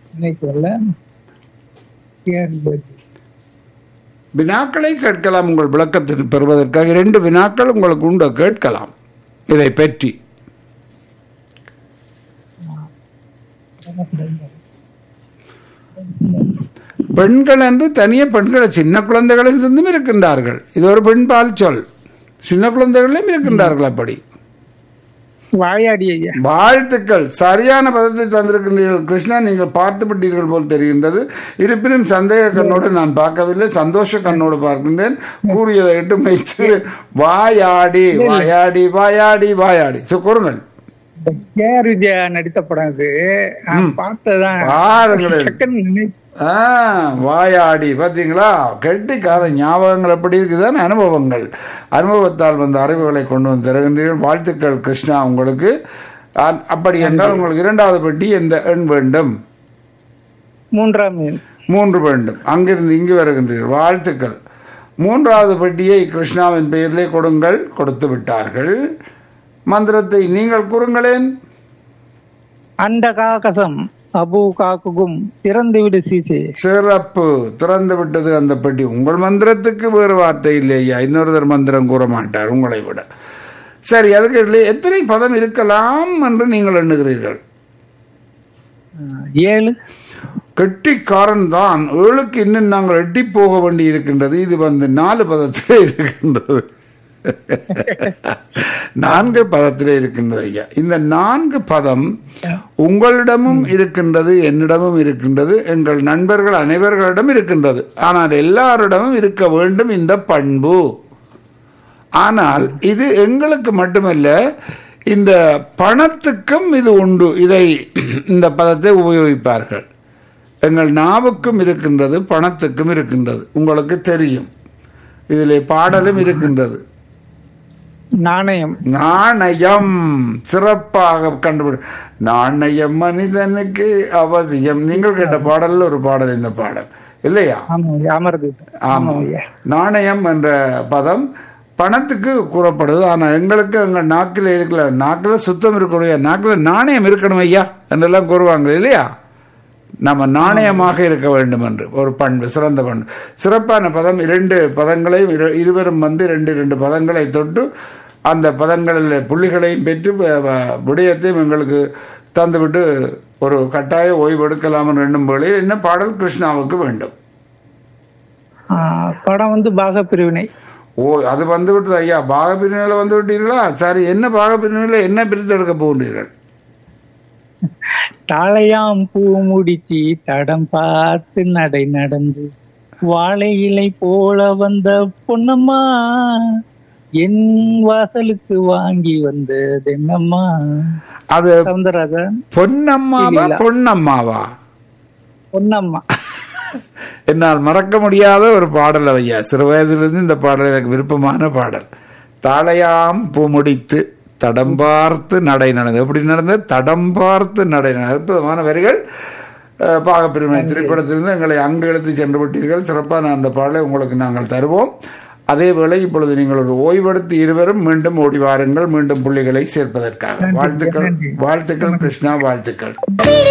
இன்னைக்கு வரல கேள்வி வினாக்களை கேட்கலாம் உங்கள் விளக்கத்தில் பெறுவதற்காக இரண்டு வினாக்கள் உங்களுக்கு உண்டு கேட்கலாம் இதை பற்றி பெண்கள் என்று தனியே பெண்கள் சின்ன குழந்தைகளிலிருந்தும் இருக்கின்றார்கள் இது ஒரு பெண்பால் சொல் சின்ன குழந்தைகளிலும் இருக்கின்றார்கள் அப்படி வாயாடி ஐயா வாழ்த்துக்கள் சரியான பதத்தை தந்திருக்கின்றீர்கள் கிருஷ்ணா நீங்கள் பார்த்து விட்டீர்கள் போல் தெரிகின்றது இருப்பினும் சந்தேக கண்ணோடு நான் பார்க்கவில்லை சந்தோஷ கண்ணோடு பார்க்கின்றேன் கூறியதை இட்டு மெச்சு வாயாடி வாயாடி வாயாடி வாயாடி சோ, கூறுங்கள் இந்த கே ஆர் விஜயா நடித்த படம் இது நான் பார்த்ததான் பாருங்களேன் டக்குன்னு நினை- ஆ, வாயாடி பார்த்தீங்களா கெட்டிக்கார ஞாபகங்கள் எப்படி இருக்குதான அனுபவங்கள் அனுபவத்தால் வந்த அறிவுகளை கொண்டு வந்து தருகின்றீர்கள் வாழ்த்துக்கள் கிருஷ்ணா உங்களுக்கு அ- அப்படி என்றால் உங்களுக்கு இரண்டாவது பெட்டி எந்த எண் வேண்டும் மூன்றாம் எண் மூன்று வேண்டும் அங்கிருந்து இங்கு வருகின்றீர்கள் வாழ்த்துக்கள் மூன்றாவது பெட்டியை கிருஷ்ணாவின் பெயரிலே கொடுங்கள் கொடுத்து விட்டார்கள் மந்திரத்தை நீங்கள் கூறுங்களேன் அண்ட காகசம் அபு காக்குகும் திறந்து விடு சீசே சிறப்பு திறந்து விட்டது அந்த பெட்டி உங்கள் மந்திரத்துக்கு வேறு வார்த்தை இல்லையா இன்னொருத்தர் மந்திரம் கூற மாட்டார் உங்களை விட சரி அதுக்கு இல்லை எத்தனை பதம் இருக்கலாம் என்று நீங்கள் எண்ணுகிறீர்கள் அஹ், ஏழு கெட்டிக்காரன் தான் ஏழுக்கு இன்னும் நாங்கள் எட்டி போக வேண்டி இருக்கின்றது இது வந்து நாலு பதத்திலே இருக்கின்றது நான்கு பதத்திலே இருக்கின்றது ஐயா இந்த நான்கு பதம் உங்களிடமும் இருக்கின்றது என்னிடமும் இருக்கின்றது எங்கள் நண்பர்கள் அனைவர்களிடம் இருக்கின்றது ஆனால் எல்லாரிடமும் இருக்க வேண்டும் இந்த பண்பு ஆனால் இது எங்களுக்கு மட்டுமல்ல இந்த பணத்துக்கும் இது உண்டு இதை இந்த பதத்தை உபயோகிப்பார்கள் எங்கள் நாவுக்கும் இருக்கின்றது பணத்துக்கும் இருக்கின்றது உங்களுக்கு தெரியும் இதிலே பாடலும் இருக்கின்றது நாணயம் நாணயம் சிறப்பாக கண்டுபிடி நாணயம் மனிதனுக்கு அவசியம் நீங்கள் கேட்ட பாடல்ல ஒரு பாடல் இந்த பாடல் இல்லையா ஆமா ஐயா, அமர்து ஆமா நாணயம் என்ற பதம் பணத்துக்கு கூறப்படுது ஆனா எங்களுக்கு எங்க நாக்கில் இருக்கல நாக்கில் சுத்தம் இருக்கணும் நாக்கில் நாணயம் இருக்கணும் ஐயா என்றெல்லாம் கூறுவாங்க இல்லையா நம்ம நாணயமாக இருக்க வேண்டும் என்று ஒரு பண்பு சிறந்த பண்பு சிறப்பான பதம் இரண்டு பதங்களையும் இரு- இருவரும் வந்து ரெண்டு ரெண்டு பதங்களை தொட்டு அந்த பதங்களில் புள்ளிகளையும் பெற்று வ- வ- விடயத்தையும் எங்களுக்கு தந்துவிட்டு ஒரு கட்டாய ஓய்வு எடுக்கலாம் என்று எண்ணும் வேளையில் என்ன பாடல் கிருஷ்ணாவுக்கு வேண்டும் ஆஹ், படம் வந்து பாக பிரிவினை ஓ அது வந்து விட்டது ஐயா பாக பிரிவினையில் வந்து விட்டீர்களா சரி என்ன பாக பிரிவினையில் என்ன பிரித்து எடுக்க போகின்றீர்கள் தாளையாம் பூ முடிச்சி தடம் பார்த்து நடை நடந்து வாழை இலை போல வந்த பொன்னம்மா என் வாசலுக்கு வாங்கி வந்தது என்னம்மா அது சவுந்தரராஜன் பொன்னம்மாவா இல்ல. பொன்னம்மாவா பொன்னம்மா என்னால் மறக்க முடியாத ஒரு பாடல் ஐயா சிறு வயதிலிருந்து இந்த பாடல் எனக்கு விருப்பமான பாடல் தாளையாம் பூமுடித்து தடம் பார்த்து நடை நடந்தது எப்படி நடந்தது தடம் பார்த்து நடை நடந்தது அற்புதமான வரிகள் அஹ், பாகப்பிரிவினை திரைப்படத்திலிருந்து எங்களை அங்கு இழுத்து சென்று விட்டீர்கள் சிறப்பான அந்த பாடலை உங்களுக்கு நாங்கள் தருவோம் அதே வேளை இப்பொழுது நீங்கள் ஒரு ஓய்வெடுத்து இருவரும் மீண்டும் ஓடி வாருங்கள் மீண்டும் புள்ளிகளை சேர்ப்பதற்காக வாழ்த்துக்கள் வாழ்த்துக்கள் கிருஷ்ணா வாழ்த்துக்கள்